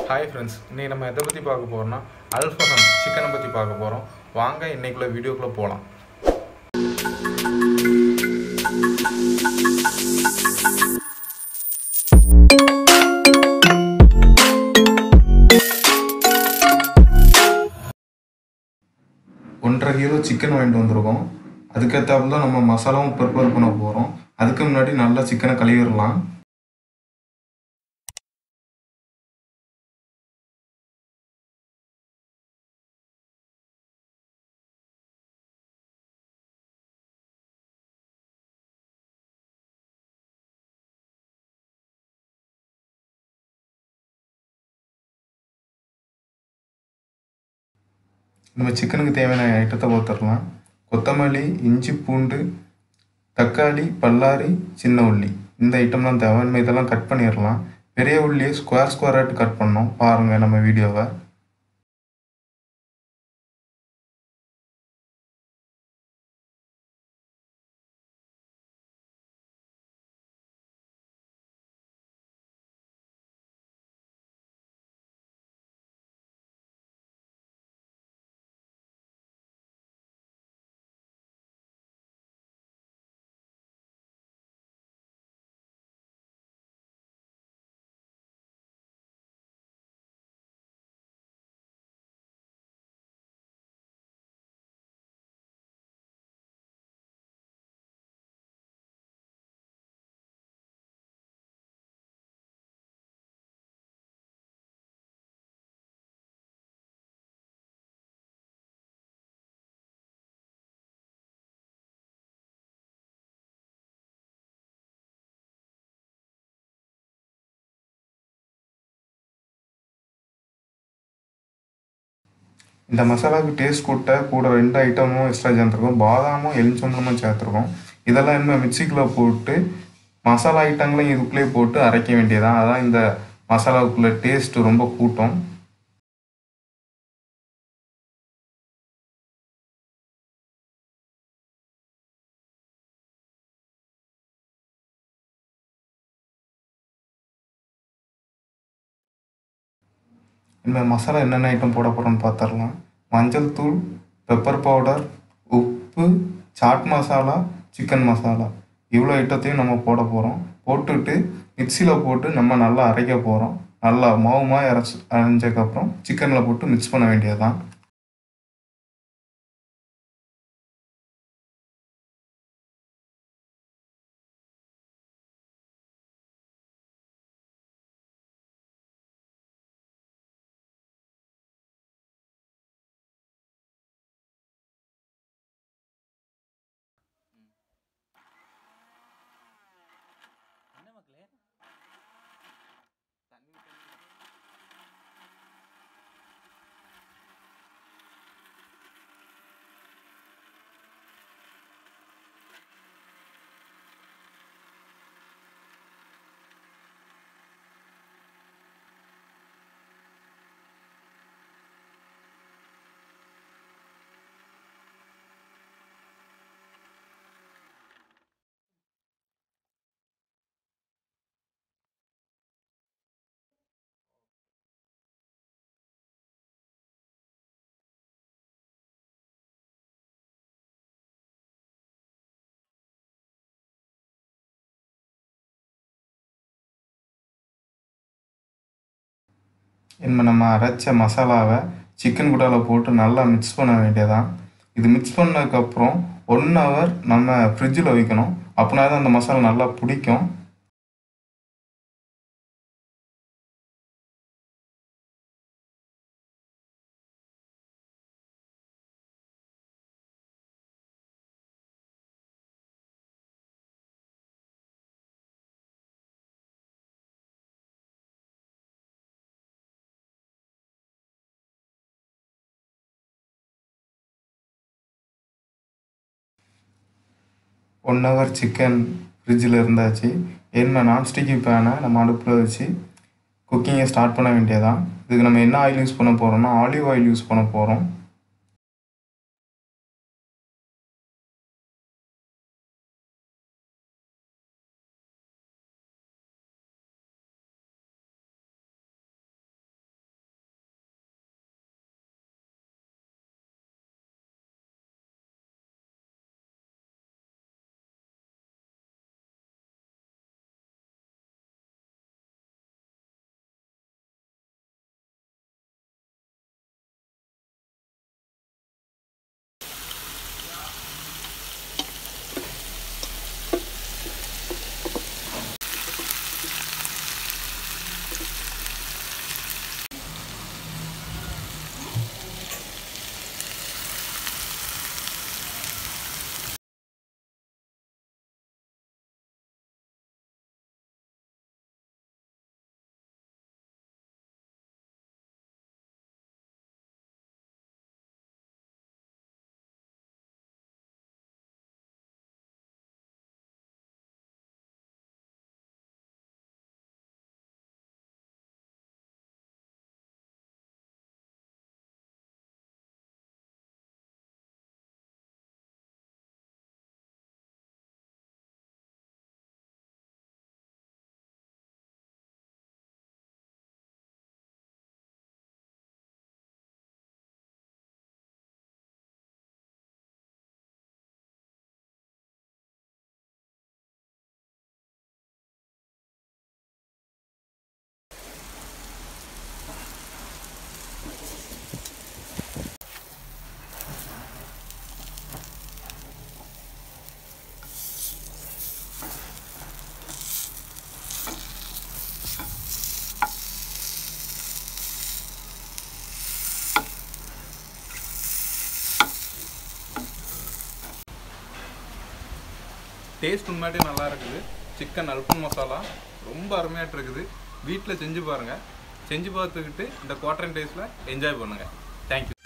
hi friends இன்னைக்கு நம்ம எதை பற்றி பார்க்க போகிறோம்னா அல்ஃபஹம் சிக்கனை பற்றி பார்க்க போகிறோம் வாங்க இன்னைக்குள்ள வீடியோக்குள்ளே போகலாம் ஒன்றரை கிலோ சிக்கன் வாங்கிட்டு வந்திருக்கோம் அதுக்கேற்றாப்புல தான் நம்ம மசாலாவும் ப்ரிப்பேர் பண்ண போகிறோம் அதுக்கு முன்னாடி நல்லா சிக்கனை கழுவிடலாம் நம்ம சிக்கனுக்கு தேவையான ஐட்டத்தை பார்த்துடலாம் கொத்தமல்லி இஞ்சி பூண்டு தக்காளி பல்லாரி சின்ன உள்ளி இந்த ஐட்டம்லாம் தேவை நம்ம இதெல்லாம் கட் பண்ணிடலாம் பெரிய உள்ளியை ஸ்கொயர் ஸ்கொயராட்டு கட் பண்ணோம் பாருங்கள் நம்ம வீடியோவை இந்த மசாலாவுக்கு டேஸ்ட் கூட்ட கூட ரெண்டு ஐட்டமும் எக்ஸ்ட்ரா சேர்த்துருக்கோம் பாதாமும் எலுமிச்சம்பழமும் சேர்த்துருக்கோம் இதெல்லாம் இனிமேல் மிக்சிக்குள்ளே போட்டு மசாலா ஐட்டங்களையும் இதுக்குள்ளேயே போட்டு அரைக்க வேண்டியதான் அதான் இந்த மசாலாவுக்குள்ள டேஸ்ட் ரொம்ப கூட்டம் இந்த மசாலா என்னென்ன ஐட்டம் போட போகிறோம்னு பார்த்துடலாம் மஞ்சள் தூள் பெப்பர் பவுடர் உப்பு சாட் மசாலா சிக்கன் மசாலா இவ்வளோ ஐட்டத்தையும் நம்ம போட போகிறோம் போட்டுட்டு மிக்சியில் போட்டு நம்ம நல்லா அரைக்க போகிறோம் நல்லா மாவுமாக அரைச்சி அரைஞ்சதுக்கப்புறம் சிக்கனில் போட்டு மிக்ஸ் பண்ண வேண்டியதுதான் என்ன மக்களே இனிமே நம்ம அரைச்ச மசாலாவை சிக்கன் குடால போட்டு நல்லா மிக்ஸ் பண்ண வேண்டியதான் இது மிக்ஸ் பண்ணதுக்கப்புறம் ஒன் ஹவர் நம்ம ஃப்ரிட்ஜில் வைக்கணும் அப்படின்னா தான் அந்த மசாலா நல்லா பிடிக்கும் ஒன் ஹவர் சிக்கன் ஃப்ரிட்ஜில் இருந்தாச்சு என்ன நான்ஸ்டிக்கி பேனை நம்ம அடுப்பில் வச்சு குக்கிங்கை ஸ்டார்ட் பண்ண வேண்டியதான் இதுக்கு நம்ம என்ன ஆயில் யூஸ் பண்ண போகிறோம்னா ஆலிவ் ஆயில் யூஸ் பண்ண போகிறோம் டேஸ்ட் உண்மையாட்டி நல்லா இருக்குது சிக்கன் அல்பம் மசாலா ரொம்ப அருமையாட்டு இருக்குது வீட்டில் செஞ்சு பாருங்கள் செஞ்சு பார்த்துக்கிட்டு இந்த குவார்டர் டேஸில் என்ஜாய் பண்ணுங்கள் தேங்க்யூ